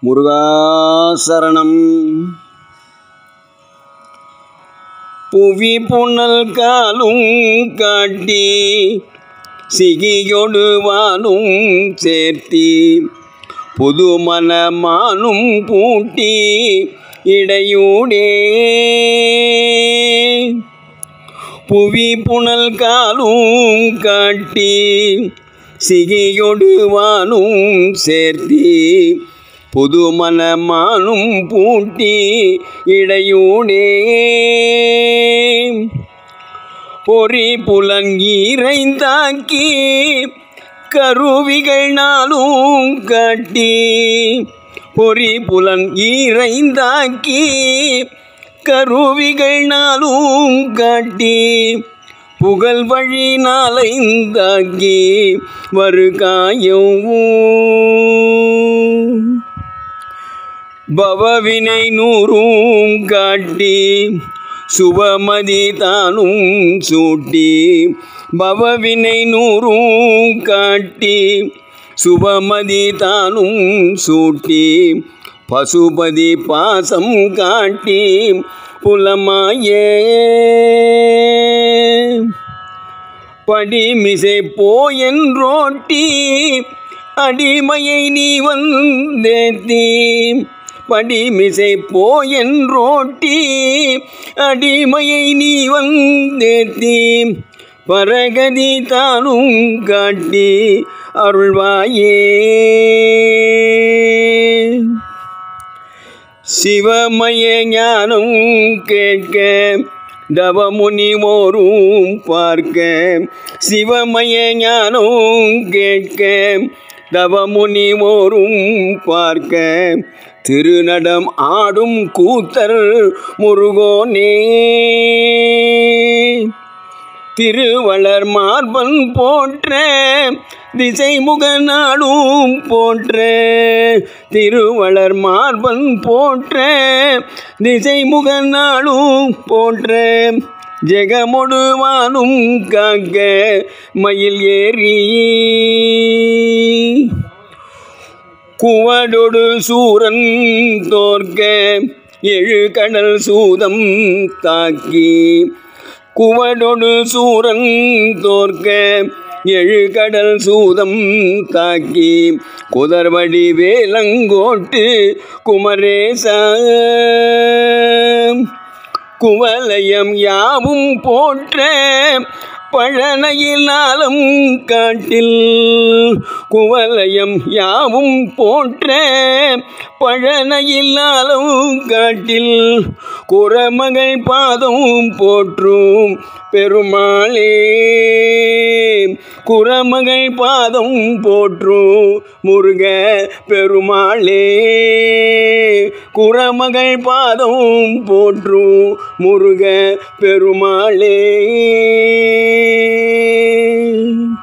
முருகாசரணம் புவி புனல் காலும் காட்டி சிகியொடு வானும் சேர்த்தி புது மனமானும் பூட்டி இடையூடே புவி புனல் காலும் காட்டி சிகியொடு வானும் சேர்த்தி புது மனமானும் பூட்டி இடையூடே பொறி புலங்கீரைந்தாக்கி கருவிகள் நாளும் காட்டி பொறி புலன் ஈரைந்தாக்கி கருவிகள் நாளும் காட்டி புகழ் வழி நாளைந்தாக்கி வருகாயும் பவவினை நூறும் காட்டி சுபமதி தானும் சூட்டி பவவினை நூறும் காட்டி சுபமதி தானும் சூட்டி பசுபதி பாசம் காட்டி புலமாயே படிமிசை போயென்றோட்டி அடிமையை நீ வந்தேத்தி படிமிசை போயென்றோட்டி அடிமையை நீ வந்தேத்தி பரகதி தானும் காட்டி அருள்வாயே சிவமய ஞானம் கேட்க தவமுனிவோரும் பார்க்க சிவமய ஞானம் கேட்க தவமுனிவோரும் பார்க்க திருநடம் ஆடும் கூத்தர் முருகோனே திருவளர் மார்பன் போற்ற திசை முகநாடும் போற்ற திருவளர் மார்பன் போற்ற திசை முகநாடும் போற்ற ஜெகமொடுவானும் காக்க மயில் ஏறி குவடொடு சூரன் தோற்க எழு கடல் சூதம் தாக்கி குவடொடு சூரன் தோற்க எழு கடல் சூதம் தாக்கி குதர்வடி வேலங்கோட்டு குமரேச குவலயம் யாவும் போற்ற பழனையினாலும் காட்டில் குவலயம் யாவும் போற்ற பழனையினாலும் காட்டில் குரமகள் பாதம் போற்றும் பெருமாளே குரமகள் பாதம் போற்றும் முருக பெருமாளே குரமகள் பாதம் போற்றும் முருக பெருமாளே